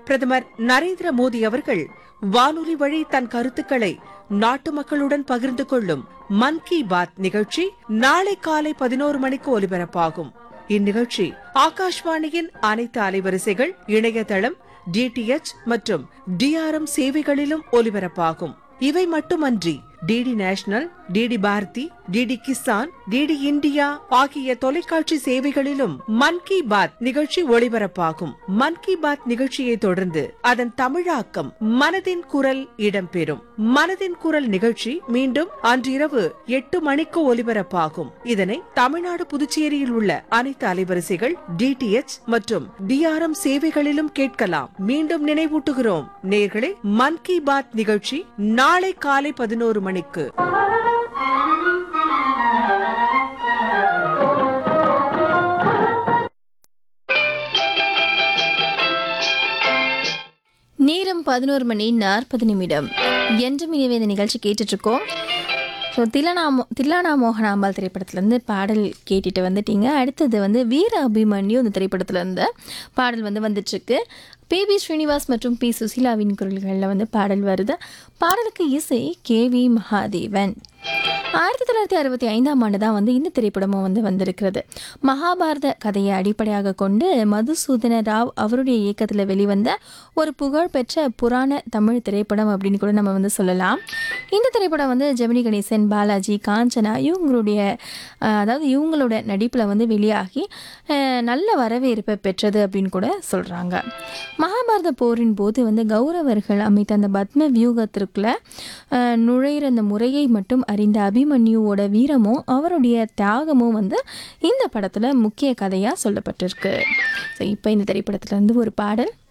பிரதமர் நரேந்திர மோடி அவர்கள் வானொலி வழி தன் கருத்துக்களை நாட்டு மக்களுடன் பகிர்ந்து கொள்ளும் மன் கி பாத் நிகழ்ச்சி நாளை காலை பதினோரு மணிக்கு ஒலிபரப்பாகும் இந்நிகழ்ச்சி ஆகாஷ்வாணியின் அனைத்து அலைவரிசைகள் இணையதளம் டிடிஎச் மற்றும் டிஆர்எம் சேவைகளிலும் ஒலிபரப்பாகும் இவை மட்டுமன்றி DD national DD Bharati DD Kisan DD India ஆகிய தொலைக்காட்சி சேவைகளிலும் மன் கி பாத் நிகழ்ச்சி ஒளிபரப்பாகும் மன் கி பாத் நிகழ்ச்சியை தொடர்ந்து அதன் தமிழாக்கம் மனதின் குரல் இடம்பெறும் மனதின் குரல் நிகழ்ச்சி மீண்டும் அன்றிரவு எட்டு மணிக்கு ஒலிபரப்பாகும் இதனை தமிழ்நாடு புதுச்சேரியில் உள்ள அனைத்து அலைவரிசைகள் டிடிஎச் மற்றும் டிஆர்எம் சேவைகளிலும் கேட்கலாம் மீண்டும் நினைவூட்டுகிறோம் நேர்களே மன் கி பாத் நிகழ்ச்சி நாளை காலை பதினோரு மணிக்கு நேரம் பதினோரு மணி நாற்பது நிமிடம் என்று மினிவே இந்த நிகழ்ச்சி கேட்டுட்ருக்கோம் ஸோ தில்லனா மோ தில்லானா மோகனாம்பாள் திரைப்படத்துலேருந்து பாடல் கேட்டுட்டு வந்துட்டீங்க அடுத்தது வந்து வீர அபிமன்யு இந்த திரைப்படத்துலேருந்து பாடல் வந்து வந்துட்டுருக்கு பி பி ஸ்ரீனிவாஸ் மற்றும் பி சுசீலாவின் குரல்களில் வந்து பாடல் வருது பாடலுக்கு இசை கே வி மகாதேவன் ஆயிரத்தி தொள்ளாயிரத்தி அறுபத்தி ஐந்தாம் ஆண்டு தான் வந்து இந்த திரைப்படமும் வந்து வந்திருக்கிறது மகாபாரத கதையை அடிப்படையாக கொண்டு மதுசூதன ராவ் அவருடைய இயக்கத்தில் வெளிவந்த ஒரு புகழ்பெற்ற புராண தமிழ் திரைப்படம் அப்படின்னு கூட நம்ம வந்து சொல்லலாம் இந்த திரைப்படம் வந்து ஜெமினி கணேசன் பாலாஜி காஞ்சனா இவங்களுடைய அஹ், அதாவது இவங்களோட நடிப்பில் வந்து வெளியாகி அஹ், நல்ல வரவேற்பை பெற்றது அப்படின்னு கூட சொல்கிறாங்க மகாபாரத போரின் போது வந்து கௌரவர்கள் அமைத்த அந்த பத்ம வியூகத்திற்குள்ள அஹ், நுழையிற அந்த முறையை மட்டும் அறிந்த அபிமன்யுவோட வீரமும் அவருடைய தியாகமும் வந்து இந்த படத்தில் முக்கிய கதையாக சொல்லப்பட்டிருக்கு ஸோ இப்போ இந்த திரைப்படத்துல இருந்து ஒரு பாடல்